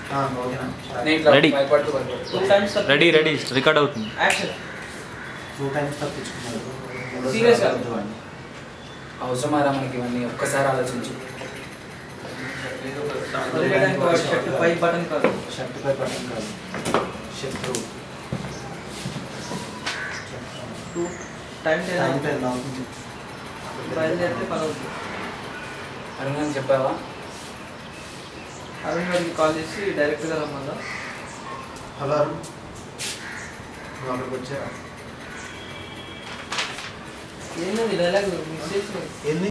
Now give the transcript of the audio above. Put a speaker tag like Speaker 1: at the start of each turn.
Speaker 1: ఆ, ఓకేనా
Speaker 2: నేను ఇట్లా
Speaker 3: Ready.
Speaker 2: భయపడుతూ భయపడుతూ
Speaker 4: two times
Speaker 3: ready ready record అవుతుంది
Speaker 4: యాక్షన్
Speaker 1: టూ టైమ్స్ తప్పించుకున్నారు మూడోసారి
Speaker 4: Serious గా?
Speaker 1: అబద్ధం అండి.
Speaker 2: అవసరమారా మనకి ఇవన్నీ ఒక్కసారి ఆలోచించు
Speaker 4: వదిలేయడానికి వాడి షర్ట్ పై బటన్ కాదు
Speaker 1: షర్ట్ పై బటన్ కాదు శత్రువు
Speaker 4: టూ టైం
Speaker 1: టైం
Speaker 4: లేదు
Speaker 1: టైం అవుతుంది
Speaker 4: బయలుదేరితే పని అవుతుంది
Speaker 2: అరుణ్ చెప్పావా
Speaker 4: అరుణ్ గారికి కాల్ చేసి డైరెక్ట్గా రమ్మన్నా
Speaker 1: హలో అరుణ్ నువ్వు అక్కడికి వచ్చా
Speaker 4: ఏంటది డైలాగ్ మిస్ చేసి
Speaker 1: ఏంది